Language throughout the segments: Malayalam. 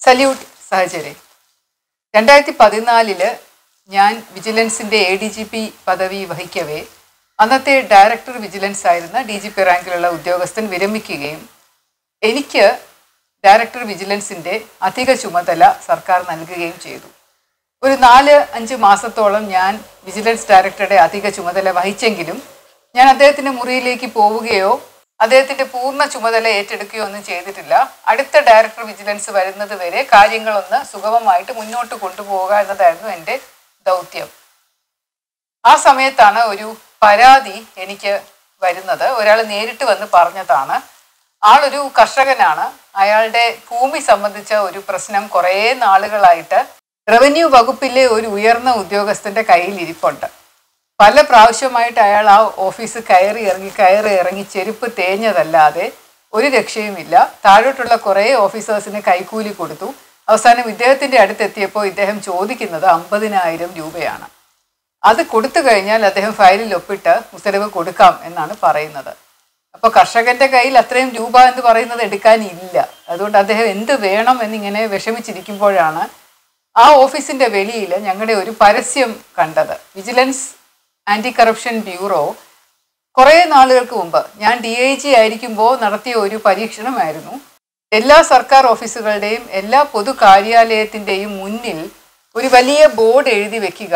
സല്യൂട്ട് സഹചര്യ രണ്ടായിരത്തി പതിനാലില് ഞാൻ വിജിലൻസിന്റെ എ ഡി ജി പി പദവി വഹിക്കവേ അന്നത്തെ ഡയറക്ടർ വിജിലൻസ് ആയിരുന്ന ഡി ജി പി റാങ്കിലുള്ള ഉദ്യോഗസ്ഥൻ വിരമിക്കുകയും എനിക്ക് ഡയറക്ടർ വിജിലൻസിന്റെ അധിക ചുമതല സർക്കാർ നൽകുകയും ചെയ്തു ഒരു നാല് അഞ്ച് മാസത്തോളം ഞാൻ വിജിലൻസ് ഡയറക്ടറുടെ അധിക ചുമതല വഹിച്ചെങ്കിലും ഞാൻ അദ്ദേഹത്തിന്റെ മുറിയിലേക്ക് പോവുകയോ അദ്ദേഹത്തിന്റെ പൂർണ്ണ ചുമതല ഏറ്റെടുക്കുകയോ ഒന്നും ചെയ്തിട്ടില്ല അടുത്ത ഡയറക്ടർ വിജിലൻസ് വരുന്നത് വരെ കാര്യങ്ങളൊന്ന് സുഗമമായിട്ട് മുന്നോട്ട് കൊണ്ടുപോവുക എന്നതായിരുന്നു എൻ്റെ ദൗത്യം ആ സമയത്താണ് ഒരു പരാതി എനിക്ക് വരുന്നത് ഒരാൾ നേരിട്ട് വന്ന് പറഞ്ഞതാണ് ആളൊരു കർഷകനാണ് അയാളുടെ ഭൂമി സംബന്ധിച്ച ഒരു പ്രശ്നം കുറേ നാളുകളായിട്ട് റവന്യൂ വകുപ്പിലെ ഒരു ഉയർന്ന ഉദ്യോഗസ്ഥന്റെ കയ്യിൽ ഇരിപ്പുണ്ട് പല പ്രാവശ്യമായിട്ട് അയാൾ ആ ഓഫീസ് കയറി ഇറങ്ങി കയറി ഇറങ്ങി ചെരുപ്പ് തേഞ്ഞതല്ലാതെ ഒരു രക്ഷയുമില്ല താഴോട്ടുള്ള കുറേ ഓഫീസേഴ്സിന് കൈക്കൂലി കൊടുത്തു അവസാനം ഇദ്ദേഹത്തിന്റെ അടുത്തെത്തിയപ്പോൾ ഇദ്ദേഹം ചോദിക്കുന്നത് അമ്പതിനായിരം രൂപയാണ് അത് കൊടുത്തു കഴിഞ്ഞാൽ അദ്ദേഹം ഫയലിൽ ഒപ്പിട്ട് ഉത്തരവ് കൊടുക്കാം എന്നാണ് പറയുന്നത് അപ്പോൾ കർഷകന്റെ കയ്യിൽ അത്രയും രൂപ എന്ന് പറയുന്നത് എടുക്കാനില്ല അതുകൊണ്ട് അദ്ദേഹം എന്ത് വേണം എന്നിങ്ങനെ വിഷമിച്ചിരിക്കുമ്പോഴാണ് ആ ഓഫീസിന്റെ വെളിയിൽ ഞങ്ങളുടെ ഒരു പരസ്യം കണ്ടത് വിജിലൻസ് ആന്റി കറപ്ഷൻ ബ്യൂറോ കുറേ നാളുകൾക്ക് മുമ്പ് ഞാൻ ഡി ഐ ജി ആയിരിക്കുമ്പോൾ നടത്തിയ ഒരു പരീക്ഷണമായിരുന്നു എല്ലാ സർക്കാർ ഓഫീസുകളുടെയും എല്ലാ പൊതു കാര്യാലയത്തിൻ്റെയും മുന്നിൽ ഒരു വലിയ ബോർഡ് എഴുതി വെക്കുക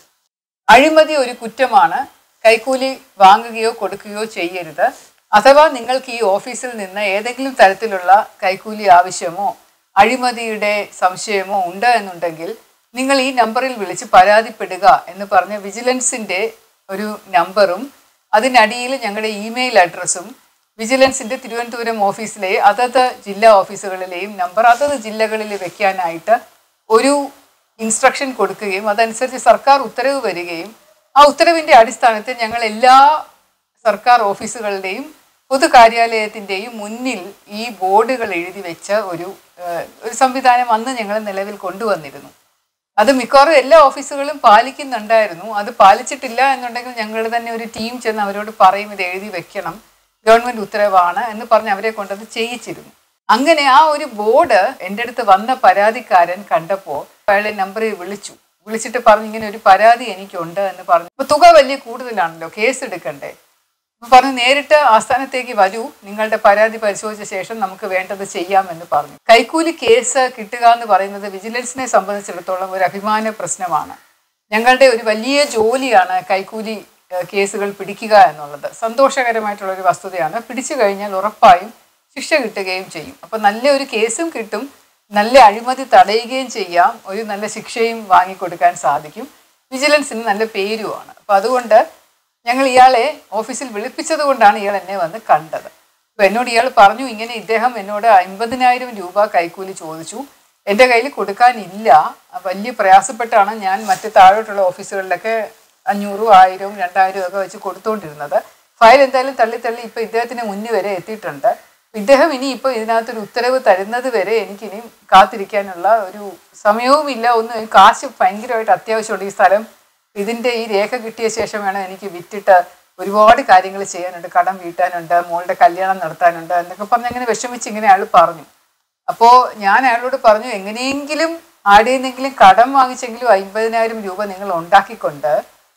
അഴിമതി ഒരു കുറ്റമാണ് കൈക്കൂലി വാങ്ങുകയോ കൊടുക്കുകയോ ചെയ്യരുത് അഥവാ നിങ്ങൾക്ക് ഈ ഓഫീസിൽ നിന്ന് ഏതെങ്കിലും തരത്തിലുള്ള കൈക്കൂലി ആവശ്യമോ അഴിമതിയുടെ സംശയമോ ഉണ്ട് എന്നുണ്ടെങ്കിൽ നിങ്ങൾ ഈ നമ്പറിൽ വിളിച്ച് പരാതിപ്പെടുക എന്ന് പറഞ്ഞ വിജിലൻസിൻ്റെ ഒരു നമ്പറും അതിനടിയിൽ ഞങ്ങളുടെ ഇമെയിൽ അഡ്രസ്സും വിജിലൻസിൻ്റെ തിരുവനന്തപുരം ഓഫീസിലെ അതത് ജില്ലാ ഓഫീസുകളിലെയും നമ്പർ അതത് ജില്ലകളിൽ വെക്കാനായിട്ട് ഒരു ഇൻസ്ട്രക്ഷൻ കൊടുക്കുകയും അതനുസരിച്ച് സർക്കാർ ഉത്തരവ് വരികയും ആ ഉത്തരവിൻ്റെ അടിസ്ഥാനത്തിൽ ഞങ്ങൾ എല്ലാ സർക്കാർ ഓഫീസുകളുടെയും പൊതു കാര്യാലയത്തിൻ്റെയും മുന്നിൽ ഈ ബോർഡുകൾ എഴുതി വെച്ച ഒരു ഏഹ്, ഒരു സംവിധാനം അന്ന് ഞങ്ങൾ നിലവിൽ കൊണ്ടുവന്നിരുന്നു അത് മിക്കവാറും എല്ലാ ഓഫീസുകളും പാലിക്കുന്നുണ്ടായിരുന്നു അത് പാലിച്ചിട്ടില്ല എന്നുണ്ടെങ്കിൽ ഞങ്ങൾ തന്നെ ഒരു ടീം ചെന്ന് അവരോട് പറയും ഇത് എഴുതി വെക്കണം ഗവൺമെന്റ് ഉത്തരവാണ് എന്ന് പറഞ്ഞ് അവരെ കൊണ്ടത് ചെയ്യിച്ചിരുന്നു അങ്ങനെ ആ ഒരു ബോർഡ് എൻ്റെ അടുത്ത് വന്ന പരാതിക്കാരൻ കണ്ടപ്പോൾ അയാളെ നമ്പറിൽ വിളിച്ചു വിളിച്ചിട്ട് പറഞ്ഞു ഇങ്ങനെ ഒരു പരാതി എനിക്കുണ്ട് എന്ന് പറഞ്ഞു അപ്പൊ തുക വലിയ കൂടുതലാണല്ലോ കേസ് എടുക്കണ്ടേ അപ്പൊ പറഞ്ഞു നേരിട്ട് ആസ്ഥാനത്തേക്ക് വരൂ നിങ്ങളുടെ പരാതി പരിശോധിച്ച ശേഷം നമുക്ക് വേണ്ടത് ചെയ്യാമെന്ന് പറഞ്ഞു കൈക്കൂലി കേസ് കിട്ടുക എന്ന് പറയുന്നത് വിജിലൻസിനെ സംബന്ധിച്ചിടത്തോളം ഒരു അഭിമാന പ്രശ്നമാണ് ഞങ്ങളുടെ ഒരു വലിയ ജോലിയാണ് കൈക്കൂലി ഏഹ്, കേസുകൾ പിടിക്കുക എന്നുള്ളത് സന്തോഷകരമായിട്ടുള്ള ഒരു വസ്തുതയാണ് പിടിച്ചു കഴിഞ്ഞാൽ ഉറപ്പായും ശിക്ഷ കിട്ടുകയും ചെയ്യും അപ്പൊ നല്ലൊരു കേസും കിട്ടും നല്ല അഴിമതി തടയുകയും ചെയ്യാം ഒരു നല്ല ശിക്ഷയും വാങ്ങിക്കൊടുക്കാൻ സാധിക്കും വിജിലൻസിന് നല്ല പേരുമാണ് അപ്പൊ അതുകൊണ്ട് ഞങ്ങൾ ഇയാളെ ഓഫീസിൽ വിളിപ്പിച്ചത് കൊണ്ടാണ് ഇയാൾ എന്നെ വന്ന് കണ്ടത് അപ്പൊ എന്നോട് ഇയാൾ പറഞ്ഞു ഇങ്ങനെ ഇദ്ദേഹം എന്നോട് അമ്പതിനായിരം രൂപ കൈക്കൂലി ചോദിച്ചു എൻ്റെ കയ്യിൽ കൊടുക്കാനില്ല വലിയ പ്രയാസപ്പെട്ടാണ് ഞാൻ മറ്റ് താഴോട്ടുള്ള ഓഫീസുകളിലൊക്കെ അഞ്ഞൂറും ആയിരവും രണ്ടായിരവും ഒക്കെ വെച്ച് കൊടുത്തുകൊണ്ടിരുന്നത് ഫയൽ എന്തായാലും തള്ളി തള്ളി ഇപ്പൊ ഇദ്ദേഹത്തിന് മുന്നിൽ വരെ എത്തിയിട്ടുണ്ട് ഇദ്ദേഹം ഇനി ഇപ്പൊ ഇതിനകത്തൊരു ഉത്തരവ് തരുന്നത് വരെ എനിക്കിനി കാത്തിരിക്കാനുള്ള ഒരു സമയവുമില്ല ഒന്നും എനിക്ക് കാശ് ഭയങ്കരമായിട്ട് അത്യാവശ്യമുണ്ട് ഈ സ്ഥലം ഇതിന്റെ ഈ രേഖ കിട്ടിയ ശേഷം വേണം എനിക്ക് വിറ്റിട്ട് ഒരുപാട് കാര്യങ്ങൾ ചെയ്യാനുണ്ട് കടം വീട്ടാനുണ്ട് മോളുടെ കല്യാണം നടത്താനുണ്ട് എന്നൊക്കെ പറഞ്ഞ് അങ്ങനെ വിഷമിച്ച് ഇങ്ങനെ അയാൾ പറഞ്ഞു അപ്പോൾ ഞാൻ അയാളോട് പറഞ്ഞു എങ്ങനെയെങ്കിലും ആടെ നിന്നെങ്കിലും കടം വാങ്ങിച്ചെങ്കിലും അമ്പതിനായിരം രൂപ നിങ്ങൾ ഉണ്ടാക്കിക്കൊണ്ട്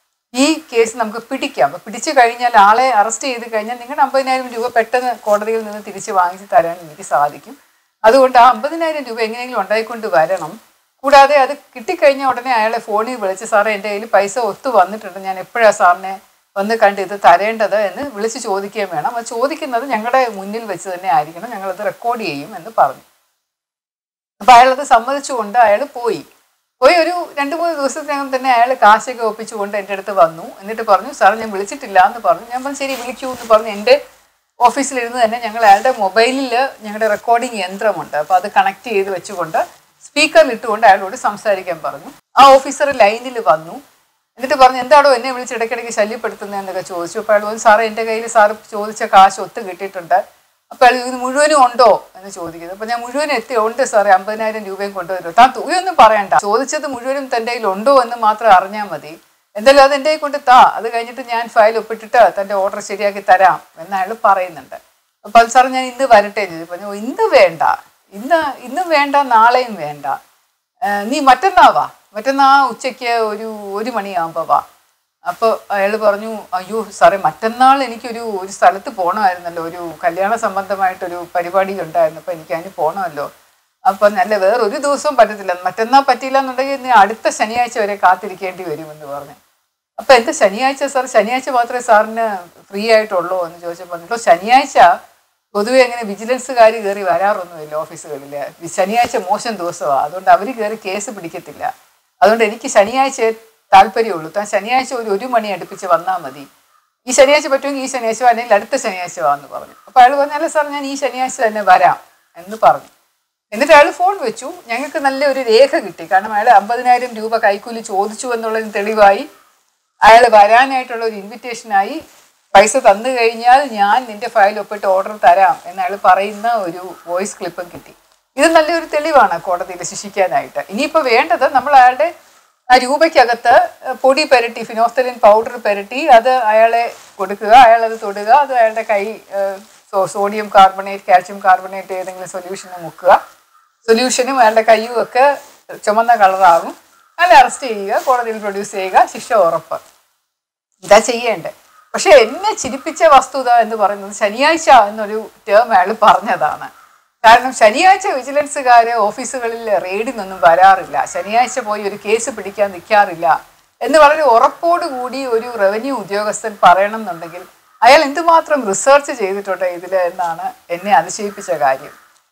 ഈ കേസ് നമുക്ക് പിടിക്കാം അപ്പൊ പിടിച്ചു കഴിഞ്ഞാൽ ആളെ അറസ്റ്റ് ചെയ്ത് കഴിഞ്ഞാൽ നിങ്ങളുടെ അമ്പതിനായിരം രൂപ പെട്ടെന്ന് കോടതിയിൽ നിന്ന് തിരിച്ച് വാങ്ങിച്ച് തരാൻ എനിക്ക് സാധിക്കും അതുകൊണ്ട് ആ അമ്പതിനായിരം രൂപ എങ്ങനെയെങ്കിലും ഉണ്ടായിക്കൊണ്ട് വരണം കൂടാതെ അത് കിട്ടിക്കഴിഞ്ഞ ഉടനെ അയാളെ ഫോണിൽ വിളിച്ച് സാറേ എൻ്റെ കയ്യിൽ പൈസ ഒത്തു വന്നിട്ടുണ്ട് ഞാൻ എപ്പോഴാണ് സാറിനെ വന്ന് കണ്ട് ഇത് തരേണ്ടത് എന്ന് വിളിച്ച് ചോദിക്കുകയും വേണം അത് ചോദിക്കുന്നത് ഞങ്ങളുടെ മുന്നിൽ വെച്ച് തന്നെ ആയിരിക്കണം ഞങ്ങളത് റെക്കോർഡ് ചെയ്യും എന്ന് പറഞ്ഞു അപ്പൊ അയാളത് സമ്മതിച്ചുകൊണ്ട് അയാൾ പോയി പോയി ഒരു രണ്ട് മൂന്ന് ദിവസത്തിനകം തന്നെ അയാൾ കാശൊക്കെ ഒപ്പിച്ചുകൊണ്ട് എൻ്റെ അടുത്ത് വന്നു എന്നിട്ട് പറഞ്ഞു സാർ ഞാൻ വിളിച്ചിട്ടില്ല എന്ന് പറഞ്ഞു ഞാൻ പറഞ്ഞു ശരി വിളിക്കൂ എന്ന് പറഞ്ഞു എൻ്റെ ഓഫീസിലിരുന്ന് തന്നെ ഞങ്ങൾ അയാളുടെ മൊബൈലിൽ ഞങ്ങളുടെ റെക്കോർഡിംഗ് യന്ത്രമുണ്ട് അപ്പോൾ അത് കണക്ട് ചെയ്ത് വെച്ചുകൊണ്ട് സ്പീക്കറിൽ ഇട്ടുകൊണ്ട് അയാളോട് സംസാരിക്കാൻ പറഞ്ഞു ആ ഓഫീസർ ലൈനിൽ വന്നു എന്നിട്ട് പറഞ്ഞു എന്താണോ എന്നെ വിളിച്ച് ഇടയ്ക്കിടയ്ക്ക് ശല്യപ്പെടുത്തുന്നതെന്നൊക്കെ ചോദിച്ചു അപ്പോൾ അയാൾ പറഞ്ഞു സാറേ എൻ്റെ കയ്യിൽ സാറ് ചോദിച്ച കാശ് ഒത്ത് കിട്ടിയിട്ടുണ്ട് അപ്പോൾ അയാൾ ഇത് മുഴുവനും ഉണ്ടോ എന്ന് ചോദിക്കുന്നത് അപ്പോൾ ഞാൻ മുഴുവനും എത്തി ഉണ്ട് സാറേ അമ്പതിനായിരം രൂപയും കൊണ്ടുവരുമോ താൻ തുകയൊന്നും പറയണ്ട ചോദിച്ചത് മുഴുവനും തൻ്റെ കയ്യിൽ ഉണ്ടോ എന്ന് മാത്രം അറിഞ്ഞാൽ മതി എന്തായാലും അത് എൻ്റെ കയ്യിൽ കൊണ്ട് താ അത് കഴിഞ്ഞിട്ട് ഞാൻ ഫയൽ ഒപ്പിട്ടിട്ട് തൻ്റെ ഓർഡർ ശരിയാക്കി തരാം എന്ന് അയാൾ പറയുന്നുണ്ട് അപ്പോൾ അത് സാർ ഞാൻ ഇന്ന് വരട്ടെ എന്ന് ചോദിച്ചു പറഞ്ഞു "ഓ, ഇന്ന് വേണ്ട ഇന്ന് ഇന്നും വേണ്ട നാളെയും വേണ്ട ആ, നീ മറ്റന്നാ വാ മറ്റന്നാ ഉച്ചയ്ക്ക് ഒരു ഒരു മണിയാകുമ്പോൾ വാ അപ്പോൾ അയാൾ പറഞ്ഞു അയ്യോ സാറേ മറ്റന്നാൾ എനിക്കൊരു ഒരു സ്ഥലത്ത് പോകണമായിരുന്നല്ലോ ഒരു കല്യാണ സംബന്ധമായിട്ടൊരു പരിപാടി ഉണ്ടായിരുന്നു അപ്പോൾ എനിക്ക് അതിന് പോകണമല്ലോ അപ്പം നല്ല വേറെ ഒരു ദിവസവും പറ്റത്തില്ല മറ്റന്നാൾ പറ്റിയില്ല എന്നുണ്ടെങ്കിൽ ഇനി അടുത്ത ശനിയാഴ്ച വരെ കാത്തിരിക്കേണ്ടി വരുമെന്ന് പറഞ്ഞു അപ്പൊ എന്താ ശനിയാഴ്ച സാർ ശനിയാഴ്ച മാത്രമേ സാറിന് ഫ്രീ ആയിട്ടുള്ളൂ എന്ന് ചോദിച്ചപ്പോൾ കേട്ടോ ശനിയാഴ്ച പൊതുവെ അങ്ങനെ വിജിലൻസുകാർ കയറി വരാറൊന്നുമില്ല ഓഫീസുകളിൽ ശനിയാഴ്ച മോശം ദിവസമാണ് അതുകൊണ്ട് അവർ കയറി കേസ് പിടിക്കത്തില്ല അതുകൊണ്ട് എനിക്ക് ശനിയാഴ്ച താല്പര്യമുള്ളൂ താൻ ശനിയാഴ്ച ഒരു ഒരു മണി അടുപ്പിച്ച് വന്നാൽ മതി ഈ ശനിയാഴ്ച പറ്റുമെങ്കിൽ ഈ ശനിയാഴ്ച വാ, അല്ലെങ്കിൽ അടുത്ത ശനിയാഴ്ച വാന്ന് പറഞ്ഞു അപ്പോൾ അയാൾ പറഞ്ഞാലേ സാർ ഞാൻ ഈ ശനിയാഴ്ച തന്നെ വരാം എന്ന് പറഞ്ഞു എന്നിട്ട് അയാൾ ഫോൺ വെച്ചു ഞങ്ങൾക്ക് നല്ല ഒരു രേഖ കിട്ടി കാരണം അയാൾ അമ്പതിനായിരം രൂപ കൈക്കൂലി ചോദിച്ചു എന്നുള്ളതിന് തെളിവായി അയാൾ വരാനായിട്ടുള്ള ഒരു ഇൻവിറ്റേഷനായി പൈസ തന്നു കഴിഞ്ഞാൽ ഞാൻ നിന്റെ ഫയൽ ഒപ്പിട്ട് ഓർഡർ തരാം എന്ന് അയാൾ പറയുന്ന ഒരു വോയിസ് ക്ലിപ്പും കിട്ടി ഇത് നല്ലൊരു തെളിവാണ് കോടതിയിൽ ശിക്ഷിക്കാനായിട്ട് ഇനിയിപ്പോൾ വേണ്ടത് നമ്മൾ അയാളുടെ ആ രൂപയ്ക്കകത്ത് പൊടി പെരട്ടി ഫിനോഫ്തലിൻ പൗഡർ പെരട്ടി അത് അയാളെ കൊടുക്കുക അയാൾ അത് തൊടുക അത് അയാളുടെ കൈ ഏഹ്, സോ- സോഡിയം കാർബണേറ്റ് കാൽഷ്യം കാർബണേറ്റ് ഏതെങ്കിലും സൊല്യൂഷന് മുക്കുക സൊല്യൂഷനും അയാളുടെ കയ്യും ഒക്കെ ചുമന്ന കളറാകും അയാളെ അറസ്റ്റ് ചെയ്യുക കോടതിയിൽ പ്രൊഡ്യൂസ് ചെയ്യുക ശിക്ഷ ഉറപ്പ് ഇതാ ചെയ്യേണ്ടത് പക്ഷെ എന്നെ ചിരിപ്പിച്ച വസ്തുത എന്ന് പറയുന്നത് ശനിയാഴ്ച എന്നൊരു ടേം അയാൾ പറഞ്ഞതാണ് കാരണം ശനിയാഴ്ച വിജിലൻസുകാർ ഓഫീസുകളിൽ റെയ്ഡിനൊന്നും വരാറില്ല ശനിയാഴ്ച പോയി ഒരു കേസ് പിടിക്കാൻ നിൽക്കാറില്ല എന്ന് വളരെ ഉറപ്പോടുകൂടി ഒരു റവന്യൂ ഉദ്യോഗസ്ഥൻ പറയണം എന്നുണ്ടെങ്കിൽ അയാൾ എന്തുമാത്രം റിസർച്ച് ചെയ്തിട്ടുണ്ട് ഇതിൽ എന്നാണ് എന്നെ അതിശയിപ്പിച്ച കാര്യം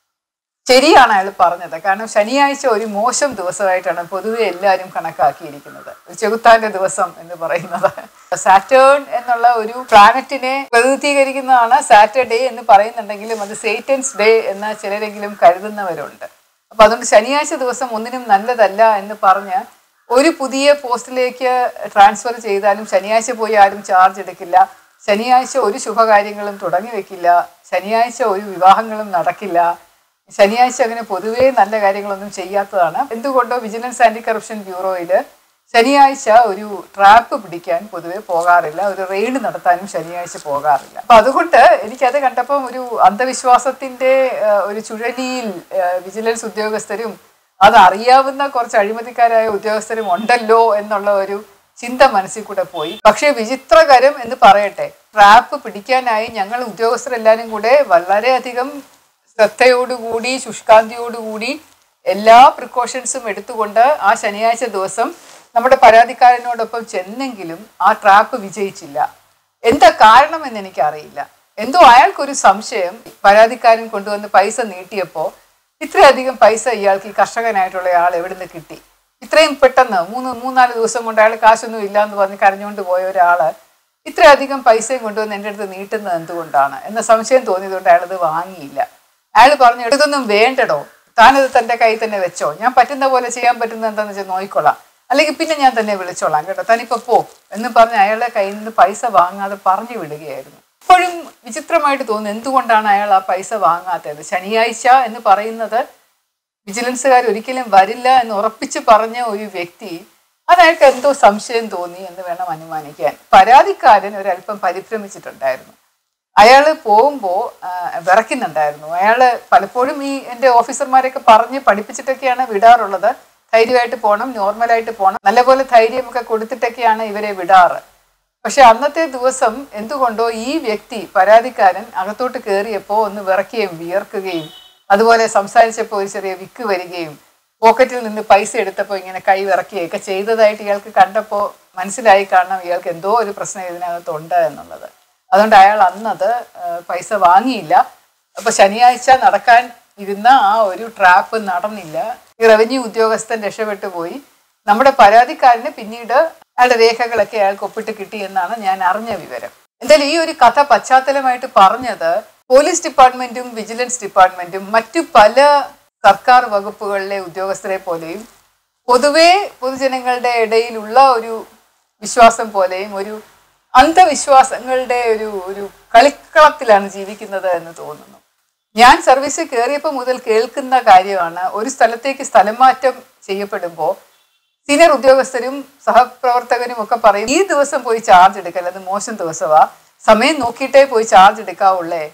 ശരിയാണ് അയാൾ പറഞ്ഞത് കാരണം ശനിയാഴ്ച ഒരു മോശം ദിവസമായിട്ടാണ് പൊതുവെ എല്ലാവരും കണക്കാക്കിയിരിക്കുന്നത് ഒരു ചെകുത്താന്റെ ദിവസം എന്ന് പറയുന്നത് സാറ്റേൺ എന്നുള്ള ഒരു പ്ലാനറ്റിനെ പ്രതിനിധീകരിക്കുന്നതാണ് സാറ്റർഡേ എന്ന് പറയുന്നുണ്ടെങ്കിലും അത് സേറ്റൻസ് ഡേ എന്ന് ചിലരെങ്കിലും കരുതുന്നവരുണ്ട് അപ്പൊ അതുകൊണ്ട് ശനിയാഴ്ച ദിവസം ഒന്നിനും നല്ലതല്ല എന്ന് പറഞ്ഞ് ഒരു പുതിയ പോസ്റ്റിലേക്ക് ട്രാൻസ്ഫർ ചെയ്താലും ശനിയാഴ്ച പോയി ആരും ചാർജ് എടുക്കില്ല ശനിയാഴ്ച ഒരു ശുഭകാര്യങ്ങളും തുടങ്ങി വെക്കില്ല ശനിയാഴ്ച ഒരു വിവാഹങ്ങളും നടക്കില്ല ശനിയാഴ്ച അങ്ങനെ പൊതുവേ നല്ല കാര്യങ്ങളൊന്നും ചെയ്യാത്തതാണ് എന്തുകൊണ്ടോ വിജിലൻസ് ആന്റി കറപ്ഷൻ ബ്യൂറോയിൽ ശനിയാഴ്ച ഒരു ട്രാപ്പ് പിടിക്കാൻ പൊതുവെ പോകാറില്ല ഒരു റെയ്ഡ് നടത്താനും ശനിയാഴ്ച പോകാറില്ല അപ്പൊ അതുകൊണ്ട് എനിക്കത് കണ്ടപ്പോൾ ഒരു അന്ധവിശ്വാസത്തിന്റെ ആ, ഒരു ചുഴലിയിൽ ആ, വിജിലൻസ് ഉദ്യോഗസ്ഥരും അത് അറിയാവുന്ന കുറച്ച് അഴിമതിക്കാരായ ഉദ്യോഗസ്ഥരും ഉണ്ടല്ലോ എന്നുള്ള ഒരു ചിന്ത മനസ്സിൽ കൂടെ പോയി പക്ഷേ വിചിത്രകരം എന്ന് പറയട്ടെ ട്രാപ്പ് പിടിക്കാനായി ഞങ്ങൾ ഉദ്യോഗസ്ഥരെല്ലാവരും കൂടെ വളരെയധികം ശ്രദ്ധയോടുകൂടി ശുഷ്കാന്തിയോടുകൂടി എല്ലാ പ്രിക്കോഷൻസും എടുത്തുകൊണ്ട് ആ ശനിയാഴ്ച ദിവസം നമ്മുടെ പരാതിക്കാരനോടൊപ്പം ചെന്നെങ്കിലും ആ ട്രാപ്പ് വിജയിച്ചില്ല എന്താ കാരണമെന്ന് എനിക്കറിയില്ല എന്തോ അയാൾക്കൊരു സംശയം പരാതിക്കാരൻ കൊണ്ടുവന്ന് പൈസ നീട്ടിയപ്പോൾ ഇത്രയധികം പൈസ ഇയാൾക്ക് ഈ കർഷകനായിട്ടുള്ള ആൾ എവിടുന്ന് കിട്ടി ഇത്രയും പെട്ടെന്ന് മൂന്ന് മൂന്നാല് ദിവസം കൊണ്ട് അയാൾ കാശൊന്നും ഇല്ല എന്ന് പറഞ്ഞ് കരഞ്ഞുകൊണ്ട് പോയ ഒരാള് ഇത്രയധികം പൈസയും കൊണ്ടുവന്ന് എൻ്റെ അടുത്ത് നീട്ടുന്നത് എന്തുകൊണ്ടാണ് എന്ന സംശയം തോന്നിയതുകൊണ്ട് അയാളത് വാങ്ങിയില്ല അയാൾ പറഞ്ഞു ഇതൊന്നും വേണ്ടടോ താനത് തൻ്റെ കയ്യിൽ തന്നെ വെച്ചോ ഞാൻ പറ്റുന്ന പോലെ ചെയ്യാൻ പറ്റുന്നത് എന്താണെന്ന് വെച്ചാൽ നോക്കിക്കൊള്ളാം അല്ലെങ്കിൽ പിന്നെ ഞാൻ തന്നെ വിളിച്ചോളാം കേട്ടോ താനിപ്പോൾ പോ എന്ന് പറഞ്ഞ് അയാളുടെ കയ്യിൽ നിന്ന് പൈസ വാങ്ങാതെ പറഞ്ഞു വിടുകയായിരുന്നു ഇപ്പോഴും വിചിത്രമായിട്ട് തോന്നുന്നു എന്തുകൊണ്ടാണ് അയാൾ ആ പൈസ വാങ്ങാത്തത് ശനിയാഴ്ച എന്ന് പറയുന്നത് വിജിലൻസുകാർ ഒരിക്കലും വരില്ല എന്ന് ഉറപ്പിച്ച് പറഞ്ഞ ഒരു വ്യക്തി അത് അയാൾക്ക് എന്തോ സംശയം തോന്നി എന്ന് വേണം അനുമാനിക്കാൻ പരാതിക്കാരൻ ഒരല്പം പരിഭ്രമിച്ചിട്ടുണ്ടായിരുന്നു അയാൾ പോകുമ്പോൾ വിറയ്ക്കുന്നുണ്ടായിരുന്നു അയാൾ പലപ്പോഴും ഈ എൻ്റെ ഓഫീസർമാരെയൊക്കെ പറഞ്ഞ് പഠിപ്പിച്ചിട്ടൊക്കെയാണ് വിടാറുള്ളത് ധൈര്യമായിട്ട് പോകണം നോർമലായിട്ട് പോകണം നല്ലപോലെ ധൈര്യമൊക്കെ കൊടുത്തിട്ടൊക്കെയാണ് ഇവരെ വിടാറ് പക്ഷെ അന്നത്തെ ദിവസം എന്തുകൊണ്ടോ ഈ വ്യക്തി പരാതിക്കാരൻ അകത്തോട്ട് കയറിയപ്പോൾ ഒന്ന് വിറയ്ക്കുകയും വിയർക്കുകയും അതുപോലെ സംസാരിച്ചപ്പോൾ ഒരു ചെറിയ വിക്ക് വരികയും പോക്കറ്റിൽ നിന്ന് പൈസ എടുത്തപ്പോൾ ഇങ്ങനെ കൈ വിറക്കുകയൊക്കെ ചെയ്തതായിട്ട് ഇയാൾക്ക് കണ്ടപ്പോൾ മനസ്സിലായി കാണണം ഇയാൾക്ക് എന്തോ ഒരു പ്രശ്നം ഇതിനകത്തുണ്ട് എന്നുള്ളത് അതുകൊണ്ട് അയാൾ അന്നത് ആ, പൈസ വാങ്ങിയില്ല അപ്പൊ ശനിയാഴ്ച നടക്കാൻ ഇരുന്ന ആ ഒരു ട്രാപ്പ് നടന്നില്ല ഈ റവന്യൂ ഉദ്യോഗസ്ഥൻ രക്ഷപ്പെട്ടു പോയി നമ്മുടെ പരാതിക്കാരന് പിന്നീട് അയാളുടെ രേഖകളൊക്കെ അയാൾക്ക് ഒപ്പിട്ട് കിട്ടി എന്നാണ് ഞാൻ അറിഞ്ഞ വിവരം എന്തായാലും ഈ ഒരു കഥ പശ്ചാത്തലമായിട്ട് പറഞ്ഞത് പോലീസ് ഡിപ്പാർട്ട്മെന്റും വിജിലൻസ് ഡിപ്പാർട്ട്മെന്റും മറ്റു പല സർക്കാർ വകുപ്പുകളിലെ ഉദ്യോഗസ്ഥരെ പോലെയും പൊതുവേ പൊതുജനങ്ങളുടെ ഇടയിലുള്ള ഒരു വിശ്വാസം പോലെയും ഒരു അന്ധവിശ്വാസങ്ങളുടെ ഒരു ഒരു കളിക്കളത്തിലാണ് ജീവിക്കുന്നത് എന്ന് തോന്നുന്നു ഞാൻ സർവീസിൽ കയറിയപ്പോൾ മുതൽ കേൾക്കുന്ന കാര്യമാണ് ഒരു സ്ഥലത്തേക്ക് സ്ഥലം മാറ്റം ചെയ്യപ്പെടുമ്പോൾ സീനിയർ ഉദ്യോഗസ്ഥരും സഹപ്രവർത്തകരും ഒക്കെ പറയും ഈ ദിവസം പോയി ചാർജ് എടുക്കൽ അത് മോശം ദിവസമാ സമയം നോക്കിയിട്ടേ പോയി ചാർജ് എടുക്കാവുള്ളേ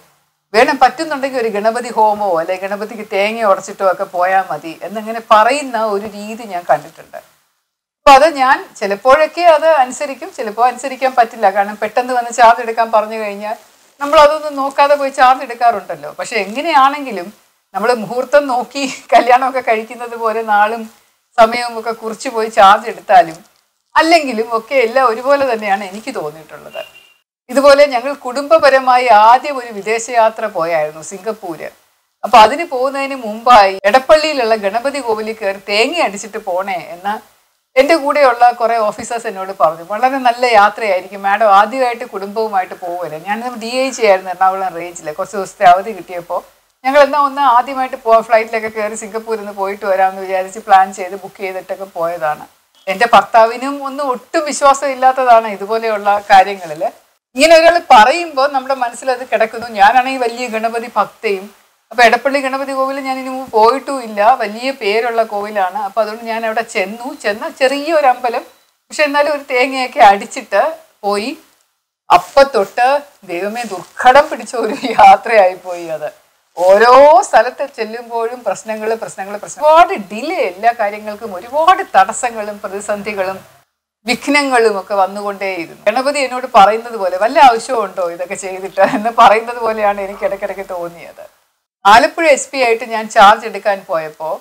വേണം പറ്റുന്നുണ്ടെങ്കിൽ ഒരു ഗണപതി ഹോമോ അല്ലെ ഗണപതിക്ക് തേങ്ങ ഉടച്ചിട്ടോ ഒക്കെ പോയാൽ മതി എന്നിങ്ങനെ പറയുന്ന ഒരു രീതി ഞാൻ കണ്ടിട്ടുണ്ട് അപ്പൊ അത് ഞാൻ ചിലപ്പോഴൊക്കെ അത് അനുസരിക്കും ചിലപ്പോൾ അനുസരിക്കാൻ പറ്റില്ല കാരണം പെട്ടെന്ന് വന്ന് ചാർജ് എടുക്കാൻ പറഞ്ഞു കഴിഞ്ഞാൽ നമ്മൾ അതൊന്നും നോക്കാതെ പോയി ചാർജ് എടുക്കാറുണ്ടല്ലോ പക്ഷെ എങ്ങനെയാണെങ്കിലും നമ്മൾ മുഹൂർത്തം നോക്കി കല്യാണമൊക്കെ കഴിക്കുന്നത് പോലെ നാളും സമയവും ഒക്കെ കുറിച്ച് പോയി ചാർജ് എടുത്താലും അല്ലെങ്കിലും ഒക്കെ എല്ലാം ഒരുപോലെ തന്നെയാണ് എനിക്ക് തോന്നിയിട്ടുള്ളത് ഇതുപോലെ ഞങ്ങൾ കുടുംബപരമായി ആദ്യം ഒരു വിദേശയാത്ര പോയായിരുന്നു സിംഗപ്പൂര് അപ്പൊ അതിന് പോകുന്നതിന് മുമ്പായി എടപ്പള്ളിയിലുള്ള ഗണപതി കോവിലിൽ കയറി തേങ്ങ അടിച്ചിട്ട് പോണേ എന്ന എൻ്റെ കൂടെയുള്ള കുറെ ഓഫീസേഴ്സ് എന്നോട് പറഞ്ഞു വളരെ നല്ല യാത്രയായിരിക്കും മാഡം ആദ്യമായിട്ട് കുടുംബവുമായിട്ട് പോകുമല്ലേ ഞാൻ ഡി ഐ ജി ആയിരുന്നു എറണാകുളം റേഞ്ചിൽ കുറച്ച് ദിവസത്തെ അവധി കിട്ടിയപ്പോൾ ഞങ്ങൾ എന്നാ ഒന്ന് ആദ്യമായിട്ട് പോവാം ഫ്ലൈറ്റിലൊക്കെ കയറി സിംഗപ്പൂരിൽ നിന്ന് പോയിട്ട് വരാമെന്ന് വിചാരിച്ച് പ്ലാൻ ചെയ്ത് ബുക്ക് ചെയ്തിട്ടൊക്കെ പോയതാണ് എൻ്റെ ഭർത്താവിനും ഒന്നും ഒട്ടും വിശ്വാസം ഇല്ലാത്തതാണ് ഇതുപോലെയുള്ള കാര്യങ്ങളിൽ ഇങ്ങനെ ഒരാൾ പറയുമ്പോൾ നമ്മുടെ മനസ്സിൽ അത് കിടക്കുന്നു ഞാനാണെങ്കിൽ വലിയ ഗണപതി ഭക്തയും അപ്പൊ എടപ്പള്ളി ഗണപതി കോവിൽ ഞാൻ ഇനി മുമ്പ് പോയിട്ടും ഇല്ല വലിയ പേരുള്ള കോവിലാണ് അപ്പൊ അതുകൊണ്ട് ഞാൻ അവിടെ ചെന്നു ചെന്ന ചെറിയൊരു അമ്പലം പക്ഷെ എന്നാലും ഒരു തേങ്ങയൊക്കെ അടിച്ചിട്ട് പോയി അപ്പൊ തൊട്ട് ദൈവമേ ദുർഘടം പിടിച്ച ഒരു യാത്രയായി പോയി അത് ഓരോ സ്ഥലത്ത് ചെല്ലുമ്പോഴും പ്രശ്നങ്ങൾ പ്രശ്നങ്ങൾ പ്രശ്നം ഒരുപാട് ഡിലേ എല്ലാ കാര്യങ്ങൾക്കും ഒരുപാട് തടസ്സങ്ങളും പ്രതിസന്ധികളും വിഘ്നങ്ങളും ഒക്കെ വന്നുകൊണ്ടേയിരുന്നു ഗണപതി എന്നോട് പറയുന്നത് പോലെ വല്ല ആവശ്യമുണ്ടോ ഇതൊക്കെ ചെയ്തിട്ട് എന്ന് പറയുന്നത് പോലെയാണ് എനിക്ക് ഇടയ്ക്കിടയ്ക്ക് തോന്നിയത് ആലപ്പുഴ എസ് പി ആയിട്ട് ഞാൻ ചാർജ് എടുക്കാൻ പോയപ്പോൾ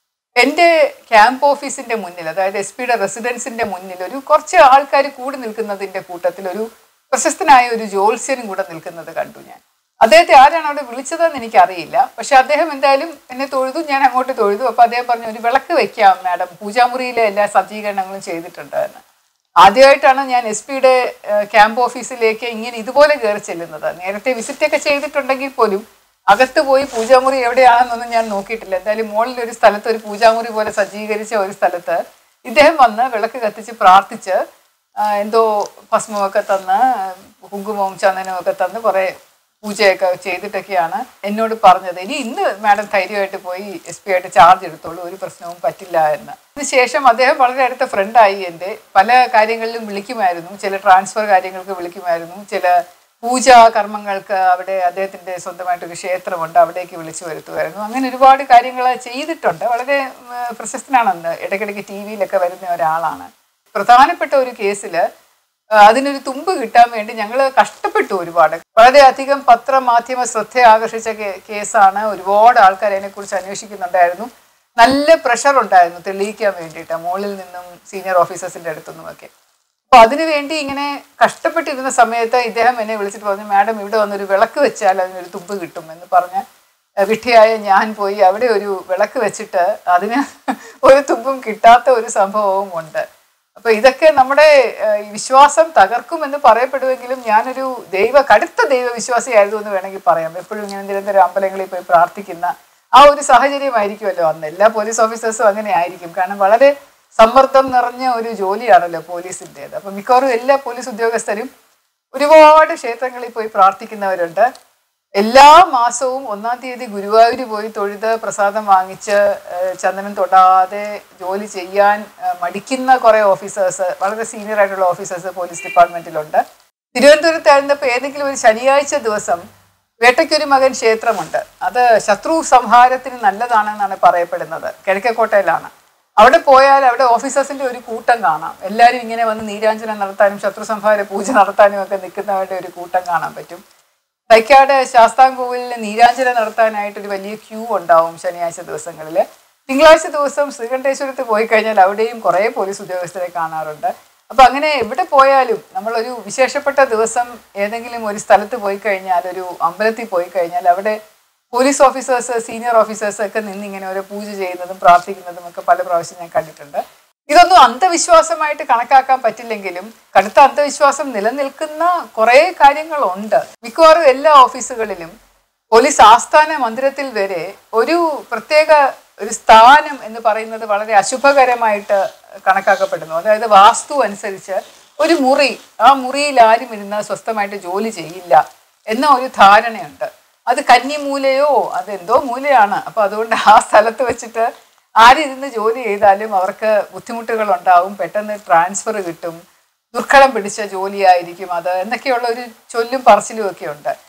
എൻ്റെ ക്യാമ്പ് ഓഫീസിന്റെ മുന്നിൽ അതായത് എസ് പിയുടെ റെസിഡൻസിന്റെ മുന്നിൽ ഒരു കുറച്ച് ആൾക്കാർ കൂടി നിൽക്കുന്നതിന്റെ കൂട്ടത്തിൽ ഒരു പ്രശസ്തനായ ഒരു ജോത്സ്യനും കൂടെ നിൽക്കുന്നത് കണ്ടു ഞാൻ അദ്ദേഹത്തെ ആരാണ് അവിടെ വിളിച്ചതെന്ന് എനിക്കറിയില്ല പക്ഷെ അദ്ദേഹം എന്തായാലും എന്നെ തൊഴുതു ഞാൻ അങ്ങോട്ട് തൊഴുതു അപ്പൊ അദ്ദേഹം പറഞ്ഞു ഒരു വിളക്ക് വെക്കാം മാഡം പൂജാമുറിയിലെ എല്ലാ സജ്ജീകരണങ്ങളും ചെയ്തിട്ടുണ്ട് എന്ന് ആദ്യമായിട്ടാണ് ഞാൻ എസ് പിയുടെ ക്യാമ്പ് ഓഫീസിലേക്ക് ഇങ്ങനെ ഇതുപോലെ കയറി ചെല്ലുന്നത് നേരത്തെ വിസിറ്റ് ഒക്കെ ചെയ്തിട്ടുണ്ടെങ്കിൽ പോലും അകത്ത് പോയി പൂജാമുറി എവിടെയാണെന്നൊന്നും ഞാൻ നോക്കിയിട്ടില്ല എന്തായാലും മുകളിൽ ഒരു സ്ഥലത്ത് ഒരു പൂജാമുറി പോലെ സജ്ജീകരിച്ച ഒരു സ്ഥലത്ത് ഇദ്ദേഹം വന്ന് വിളക്ക് കത്തിച്ച് പ്രാർത്ഥിച്ച് ആ, എന്തോ ഭസ്മമൊക്കെ തന്ന് കുങ്കുമവും ചന്ദനവും ഒക്കെ തന്ന് കുറെ പൂജയൊക്കെ ചെയ്തിട്ടൊക്കെയാണ് എന്നോട് പറഞ്ഞത് ഇനി ഇന്ന് മാഡം ധൈര്യമായിട്ട് പോയി എസ് പി ആയിട്ട് ചാർജ് എടുത്തോളൂ ഒരു പ്രശ്നവും പറ്റില്ല എന്ന് അതിനുശേഷം അദ്ദേഹം വളരെ അടുത്ത ഫ്രണ്ടായി എൻ്റെ പല കാര്യങ്ങളിലും വിളിക്കുമായിരുന്നു ചില ട്രാൻസ്ഫർ കാര്യങ്ങൾക്ക് വിളിക്കുമായിരുന്നു ചില പൂജാ കർമ്മങ്ങൾക്ക് അവിടെ അദ്ദേഹത്തിന്റെ സ്വന്തമായിട്ട് ഒരു ക്ഷേത്രമുണ്ട് അവിടേക്ക് വിളിച്ചു വരുത്തുമായിരുന്നു അങ്ങനെ ഒരുപാട് കാര്യങ്ങൾ ചെയ്തിട്ടുണ്ട് വളരെ ഉം, പ്രശസ്തനാണെന്ന് ഇടയ്ക്കിടയ്ക്ക് ടി വിയിലൊക്കെ വരുന്ന ഒരാളാണ് പ്രധാനപ്പെട്ട ഒരു കേസിൽ അതിനൊരു തുമ്പ് കിട്ടാൻ വേണ്ടി ഞങ്ങൾ കഷ്ടപ്പെട്ടു ഒരുപാട് വളരെയധികം പത്രമാധ്യമ ശ്രദ്ധ ആകർഷിച്ച കേ- കേസാണ് ഒരുപാട് ആൾക്കാർ അതിനെക്കുറിച്ച് അന്വേഷിക്കുന്നുണ്ടായിരുന്നു നല്ല പ്രഷർ ഉണ്ടായിരുന്നു തെളിയിക്കാൻ വേണ്ടിയിട്ട് മുകളിൽ നിന്നും സീനിയർ ഓഫീസേഴ്സിന്റെ അടുത്തുനിന്നുമൊക്കെ അപ്പൊ അതിനു വേണ്ടി ഇങ്ങനെ കഷ്ടപ്പെട്ടിരുന്ന സമയത്ത് ഇദ്ദേഹം എന്നെ വിളിച്ചിട്ട് പറഞ്ഞു മാഡം ഇവിടെ വന്നൊരു വിളക്ക് വെച്ചാൽ അതിനൊരു തുമ്പ് കിട്ടും എന്ന് പറഞ്ഞ് ഏഹ് വിഡ്ഢിയായ ഞാൻ പോയി അവിടെ ഒരു വിളക്ക് വെച്ചിട്ട് അതിന് ഒരു തുമ്പും കിട്ടാത്ത ഒരു സംഭവവും ഉണ്ട് അപ്പൊ ഇതൊക്കെ നമ്മുടെ ഏഹ്, ഈ വിശ്വാസം തകർക്കുമെന്ന് പറയപ്പെടുമെങ്കിലും ഞാനൊരു ദൈവ കടുത്ത ദൈവവിശ്വാസിയായിരുന്നു എന്ന് വേണമെങ്കിൽ പറയാം എപ്പോഴും ഇങ്ങനെ നിരന്തരം അമ്പലങ്ങളിൽ പോയി പ്രാർത്ഥിക്കുന്ന ആ ഒരു സാഹചര്യമായിരിക്കുമല്ലോ അന്ന് എല്ലാ പോലീസ് ഓഫീസേഴ്സും അങ്ങനെ ആയിരിക്കും കാരണം വളരെ സമ്മർദ്ദം നിറഞ്ഞ ഒരു ജോലിയാണല്ലോ പോലീസിൻ്റെത് അപ്പൊ മിക്കവാറും എല്ലാ പോലീസ് ഉദ്യോഗസ്ഥരും ഒരുപാട് ക്ഷേത്രങ്ങളിൽ പോയി പ്രാർത്ഥിക്കുന്നവരുണ്ട് എല്ലാ മാസവും ഒന്നാം തീയതി ഗുരുവായൂർ പോയി തൊഴുത് പ്രസാദം വാങ്ങിച്ച് ഏഹ്, ചന്ദനം തൊടാതെ ജോലി ചെയ്യാൻ ഏഹ്, മടിക്കുന്ന കുറേ ഓഫീസേഴ്സ് വളരെ സീനിയർ ആയിട്ടുള്ള ഓഫീസേഴ്സ് പോലീസ് ഡിപ്പാർട്ട്മെന്റിലുണ്ട് തിരുവനന്തപുരത്തായിരുന്നപ്പോൾ ഏതെങ്കിലും ഒരു ശനിയാഴ്ച ദിവസം വേട്ടയ്ക്കൊരു മകൻ ക്ഷേത്രമുണ്ട് അത് ശത്രു സംഹാരത്തിന് നല്ലതാണെന്നാണ് പറയപ്പെടുന്നത് കിഴക്കേക്കോട്ടയിലാണ് അവിടെ പോയാൽ അവിടെ ഓഫീസേഴ്സിന്റെ ഒരു കൂട്ടം കാണാം എല്ലാവരും ഇങ്ങനെ വന്ന് നീരാഞ്ജനം നടത്താനും ശത്രു സംഹാര പൂജ നടത്താനും ഒക്കെ നിൽക്കുന്നവരുടെ ഒരു കൂട്ടം കാണാൻ പറ്റും തൈക്കാട് ശാസ്താംകോവിലിൽ നീരാഞ്ജനം നടത്താനായിട്ട് ഒരു വലിയ ക്യൂ ഉണ്ടാവും ശനിയാഴ്ച ദിവസങ്ങളിൽ തിങ്കളാഴ്ച ദിവസം ശ്രീകണ്ഠേശ്വരത്ത് പോയി കഴിഞ്ഞാൽ അവിടെയും കുറേ പോലീസ് ഉദ്യോഗസ്ഥരെ കാണാറുണ്ട് അപ്പൊ അങ്ങനെ എവിടെ പോയാലും നമ്മളൊരു വിശേഷപ്പെട്ട ദിവസം ഏതെങ്കിലും ഒരു സ്ഥലത്ത് പോയി കഴിഞ്ഞാൽ ഒരു അമ്പലത്തിൽ പോയി കഴിഞ്ഞാൽ അവിടെ പോലീസ് ഓഫീസേഴ്സ് സീനിയർ ഓഫീസേഴ്സ് ഒക്കെ നിന്ന് ഇങ്ങനെ ഓരോ പൂജ ചെയ്യുന്നതും പ്രാർത്ഥിക്കുന്നതും ഒക്കെ പല പ്രാവശ്യം ഞാൻ കണ്ടിട്ടുണ്ട് ഇതൊന്നും അന്ധവിശ്വാസമായിട്ട് കണക്കാക്കാൻ പറ്റില്ലെങ്കിലും കടുത്ത അന്ധവിശ്വാസം നിലനിൽക്കുന്ന കുറേ കാര്യങ്ങളുണ്ട് മിക്കവാറും എല്ലാ ഓഫീസുകളിലും പോലീസ് ആസ്ഥാന മന്ദിരത്തിൽ വരെ ഒരു പ്രത്യേക ഒരു സ്ഥാനം എന്ന് പറയുന്നത് വളരെ അശുഭകരമായിട്ട് കണക്കാക്കപ്പെടുന്നു അതായത് വാസ്തു അനുസരിച്ച് ഒരു മുറി ആ മുറിയിൽ ആരും ഇരുന്ന് സ്വസ്ഥമായിട്ട് ജോലി ചെയ്യില്ല എന്ന ഒരു ധാരണയുണ്ട് അത് കന്നിമൂലയോ അതെന്തോ മൂലയാണ് അപ്പൊ അതുകൊണ്ട് ആ സ്ഥലത്ത് വെച്ചിട്ട് ആരിരുന്ന് ജോലി ചെയ്താലും അവർക്ക് ബുദ്ധിമുട്ടുകൾ ഉണ്ടാവും പെട്ടെന്ന് ട്രാൻസ്ഫർ കിട്ടും ദുർഘടം പിടിച്ച ജോലിയായിരിക്കും അത് എന്നൊക്കെയുള്ള ഒരു ചൊല്ലും പറച്ചിലും ഒക്കെ ഉണ്ട്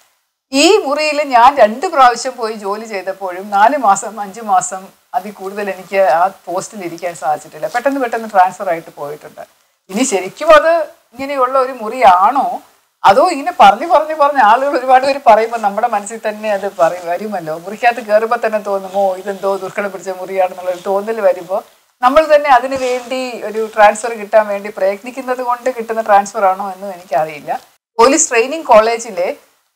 ഈ മുറിയിൽ ഞാൻ രണ്ട് പ്രാവശ്യം പോയി ജോലി ചെയ്തപ്പോഴും നാല് മാസം അഞ്ച് മാസം അതിൽ കൂടുതൽ എനിക്ക് ആ പോസ്റ്റിൽ ഇരിക്കാൻ സാധിച്ചിട്ടില്ല പെട്ടെന്ന് പെട്ടെന്ന് ട്രാൻസ്ഫർ ആയിട്ട് പോയിട്ടുണ്ട് ഇനി ശരിക്കും അത് ഇങ്ങനെയുള്ള ഒരു മുറിയാണോ അതോ ഇങ്ങനെ പറഞ്ഞു പറഞ്ഞു പറഞ്ഞ് ആളുകൾ ഒരുപാട് പേര് പറയുമ്പോൾ നമ്മുടെ മനസ്സിൽ തന്നെ അത് പറയും വരുമല്ലോ മുറിക്കകത്ത് കയറുമ്പോൾ തന്നെ തോന്നുമോ ഇതെന്തോ ദുർഘടം പിടിച്ച മുറിയാണെന്നുള്ളൊരു തോന്നൽ വരുമ്പോൾ നമ്മൾ തന്നെ അതിനു വേണ്ടി ഒരു ട്രാൻസ്ഫർ കിട്ടാൻ വേണ്ടി പ്രയത്നിക്കുന്നത് കൊണ്ട് കിട്ടുന്ന ട്രാൻസ്ഫർ ആണോ എന്നും എനിക്കറിയില്ല പോലീസ് ട്രെയിനിങ് കോളേജിലെ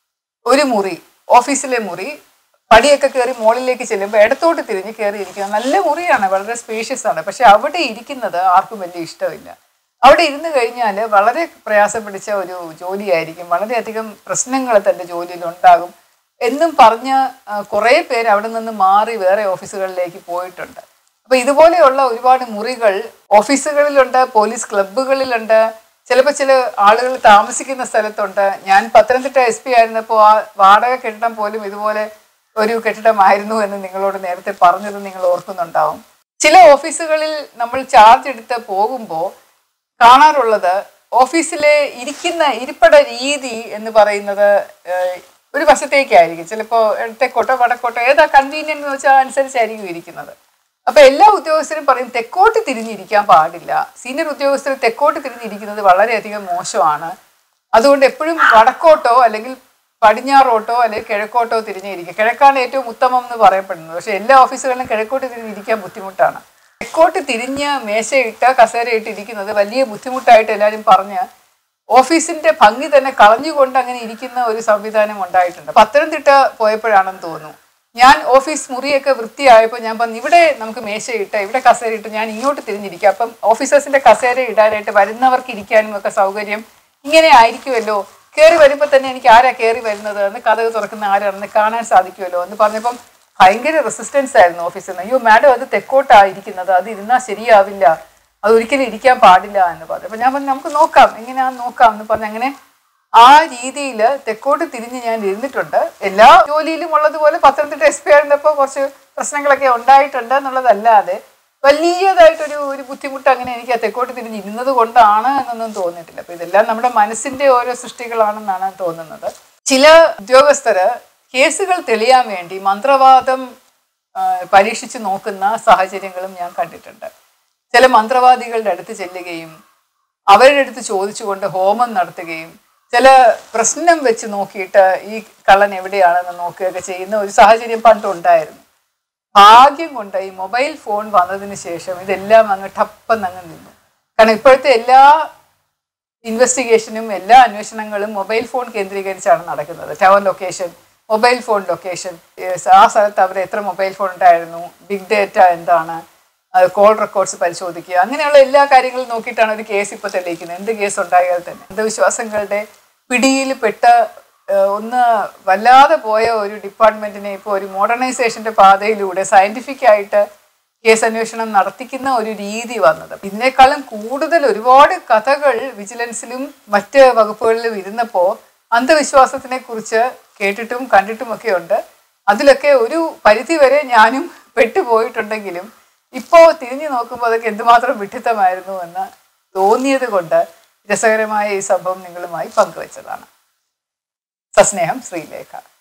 ഒരു മുറി ഓഫീസിലെ മുറി പടിയൊക്കെ കയറി മുകളിലേക്ക് ചെല്ലുമ്പോൾ ഇടത്തോട്ട് തിരിഞ്ഞ് കയറി ഇരിക്കുക നല്ല മുറിയാണ് വളരെ സ്പേഷ്യസ് ആണ് പക്ഷെ അവിടെ ഇരിക്കുന്നത് ആർക്കും വലിയ ഇഷ്ടമില്ല അവിടെ ഇരുന്ന് കഴിഞ്ഞാൽ വളരെ പ്രയാസം പിടിച്ച ഒരു ജോലിയായിരിക്കും വളരെയധികം പ്രശ്നങ്ങൾ തൻ്റെ ജോലിയിൽ ഉണ്ടാകും എന്നും പറഞ്ഞ് ആ, കുറേ പേര് അവിടെ നിന്ന് മാറി വേറെ ഓഫീസുകളിലേക്ക് പോയിട്ടുണ്ട് അപ്പൊ ഇതുപോലെയുള്ള ഒരുപാട് മുറികൾ ഓഫീസുകളിലുണ്ട് പോലീസ് ക്ലബ്ബുകളിലുണ്ട് ചിലപ്പോൾ ചില ആളുകൾ താമസിക്കുന്ന സ്ഥലത്തുണ്ട് ഞാൻ പത്തനംതിട്ട എസ് പി ആയിരുന്നപ്പോൾ ആ വാടക കെട്ടിടം പോലും ഇതുപോലെ ഒരു കെട്ടിടമായിരുന്നു എന്ന് നിങ്ങളോട് നേരത്തെ പറഞ്ഞത് നിങ്ങൾ ഓർക്കുന്നുണ്ടാവും ചില ഓഫീസുകളിൽ നമ്മൾ ചാർജ് എടുത്ത് പോകുമ്പോൾ കാണാറുള്ളത് ഓഫീസിലെ ഇരിക്കുന്ന ഇരിപ്പട രീതി എന്ന് പറയുന്നത് ഏഹ്, ഒരു വശത്തേക്കായിരിക്കും ചിലപ്പോൾ തെക്കോട്ടോ വടക്കോട്ടോ ഏതാ കൺവീനിയൻ്റ് എന്ന് വെച്ചാൽ അനുസരിച്ചായിരിക്കും ഇരിക്കുന്നത് അപ്പൊ എല്ലാ ഉദ്യോഗസ്ഥരും പറയും തെക്കോട്ട് തിരിഞ്ഞിരിക്കാൻ പാടില്ല സീനിയർ ഉദ്യോഗസ്ഥർ തെക്കോട്ട് തിരിഞ്ഞിരിക്കുന്നത് വളരെയധികം മോശമാണ് അതുകൊണ്ട് എപ്പോഴും വടക്കോട്ടോ അല്ലെങ്കിൽ പടിഞ്ഞാറോട്ടോ അല്ലെങ്കിൽ കിഴക്കോട്ടോ തിരിഞ്ഞിരിക്കുക കിഴക്കാണ് ഏറ്റവും ഉത്തമം എന്ന് പറയപ്പെടുന്നത് പക്ഷെ എല്ലാ ഓഫീസുകളിലും കിഴക്കോട്ട് തിരിഞ്ഞിരിക്കാൻ ബുദ്ധിമുട്ടാണ് തെക്കോട്ട് തിരിഞ്ഞ് മേശയിട്ട് കസേരയിട്ട് ഇരിക്കുന്നത് വലിയ ബുദ്ധിമുട്ടായിട്ട് എല്ലാവരും പറഞ്ഞ് ഓഫീസിന്റെ ഭംഗി തന്നെ കളഞ്ഞുകൊണ്ട് അങ്ങനെ ഇരിക്കുന്ന ഒരു സംവിധാനം ഉണ്ടായിട്ടുണ്ട് പത്തനംതിട്ട പോയപ്പോഴാണെന്ന് തോന്നുന്നു ഞാൻ ഓഫീസ് മുറിയൊക്കെ വൃത്തിയായപ്പോൾ ഞാൻ പറഞ്ഞു ഇവിടെ നമുക്ക് മേശയിട്ട് ഇവിടെ കസേര ഇട്ട് ഞാൻ ഇങ്ങോട്ട് തിരിഞ്ഞിരിക്കാം അപ്പം ഓഫീസേഴ്സിന്റെ കസേര ഇടാനായിട്ട് വരുന്നവർക്ക് ഇരിക്കാനും ഒക്കെ സൗകര്യം ഇങ്ങനെ ആയിരിക്കുമല്ലോ കയറി വരുമ്പോൾ തന്നെ എനിക്ക് ആരാ കയറി വരുന്നത് എന്ന് കഥക് തുറക്കുന്ന ആരാണെന്ന് കാണാൻ സാധിക്കുമല്ലോ എന്ന് പറഞ്ഞപ്പം ഭയങ്കര റെസിസ്റ്റൻസ് ആയിരുന്നു ഓഫീസിൽ നിന്ന് അയ്യോ മാഡം അത് തെക്കോട്ടായിരിക്കുന്നത് അത് ഇരുന്നാൽ ശരിയാവില്ല അത് ഒരിക്കലും ഇരിക്കാൻ പാടില്ല എന്ന് പറഞ്ഞു അപ്പം ഞാൻ പറഞ്ഞു നമുക്ക് നോക്കാം എങ്ങനെയാണെന്ന് നോക്കാം എന്ന് പറഞ്ഞ് അങ്ങനെ ആ രീതിയിൽ തെക്കോട്ട് തിരിഞ്ഞ് ഞാൻ ഇരുന്നിട്ടുണ്ട് എല്ലാ ജോലിയിലും ഉള്ളതുപോലെ പത്തനംതിട്ട എസ് പി ആയിരുന്നപ്പോൾ കുറച്ച് പ്രശ്നങ്ങളൊക്കെ ഉണ്ടായിട്ടുണ്ട് എന്നുള്ളതല്ലാതെ വലിയതായിട്ടൊരു ഒരു ബുദ്ധിമുട്ട് അങ്ങനെ എനിക്ക് ആ തെക്കോട്ട് തിരിഞ്ഞ് ഇരുന്നത് കൊണ്ടാണ് എന്നൊന്നും തോന്നിയിട്ടില്ല അപ്പൊ ഇതെല്ലാം നമ്മുടെ മനസ്സിന്റെ ഓരോ സൃഷ്ടികളാണെന്നാണ് തോന്നുന്നത് ചില ഉദ്യോഗസ്ഥര് കേസുകൾ തെളിയാൻ വേണ്ടി മന്ത്രവാദം ആ, പരീക്ഷിച്ച് നോക്കുന്ന സാഹചര്യങ്ങളും ഞാൻ കണ്ടിട്ടുണ്ട് ചില മന്ത്രവാദികളുടെ അടുത്ത് ചെല്ലുകയും അവരുടെ അടുത്ത് ചോദിച്ചുകൊണ്ട് ഹോമം നടത്തുകയും ചില പ്രശ്നം വെച്ച് നോക്കിയിട്ട് ഈ കള്ളൻ എവിടെയാണെന്ന് നോക്കുകയൊക്കെ ചെയ്യുന്ന ഒരു സാഹചര്യം പണ്ടുണ്ടായിരുന്നു ഭാഗ്യം കൊണ്ട് ഈ മൊബൈൽ ഫോൺ വന്നതിന് ശേഷം ഇതെല്ലാം അങ്ങ് ടപ്പെന്ന് അങ്ങ് നിന്നു കാരണം ഇപ്പോഴത്തെ എല്ലാ ഇൻവെസ്റ്റിഗേഷനും എല്ലാ അന്വേഷണങ്ങളും മൊബൈൽ ഫോൺ കേന്ദ്രീകരിച്ചാണ് നടക്കുന്നത് tower location mobile phone location ആ സ്ഥലത്ത് അവർ എത്ര മൊബൈൽ ഫോൺ ഉണ്ടായിരുന്നു ബിഗ് ഡേറ്റ എന്താണ് കോൾ റെക്കോർഡ്സ് പരിശോധിക്കുക അങ്ങനെയുള്ള എല്ലാ കാര്യങ്ങളും നോക്കിയിട്ടാണ് ഒരു കേസ് ഇപ്പോൾ തെളിയിക്കുന്നത് എന്ത് കേസ് ഉണ്ടായാൽ തന്നെ അന്ധവിശ്വാസങ്ങളുടെ പിടിയിൽ പെട്ട ഏഹ്, ഒന്ന് വല്ലാതെ പോയ ഒരു ഡിപ്പാർട്ട്മെന്റിനെ ഇപ്പോൾ ഒരു മോഡേണൈസേഷന്റെ പാതയിലൂടെ സയന്റിഫിക് ആയിട്ട് കേസ് അന്വേഷണം നടത്തിക്കുന്ന ഒരു രീതി വന്നത് ഇതിനേക്കാളും കൂടുതൽ ഒരുപാട് കഥകൾ വിജിലൻസിലും മറ്റ് വകുപ്പുകളിലും ഇരുന്നപ്പോൾ അന്ധവിശ്വാസത്തിനെ കുറിച്ച് കേട്ടിട്ടും കണ്ടിട്ടുമൊക്കെ ഉണ്ട് അതിലൊക്കെ ഒരു പരിധി വരെ ഞാനും പെട്ടുപോയിട്ടുണ്ടെങ്കിലും ഇപ്പോൾ തിരിഞ്ഞു നോക്കുമ്പോൾ അതൊക്കെ എന്തുമാത്രം വിഡ്ഢിത്തമായിരുന്നു എന്ന് തോന്നിയത് കൊണ്ട് രസകരമായ ഈ സംഭവം നിങ്ങളുമായി പങ്കുവച്ചതാണ് സസ്നേഹം ശ്രീലേഖ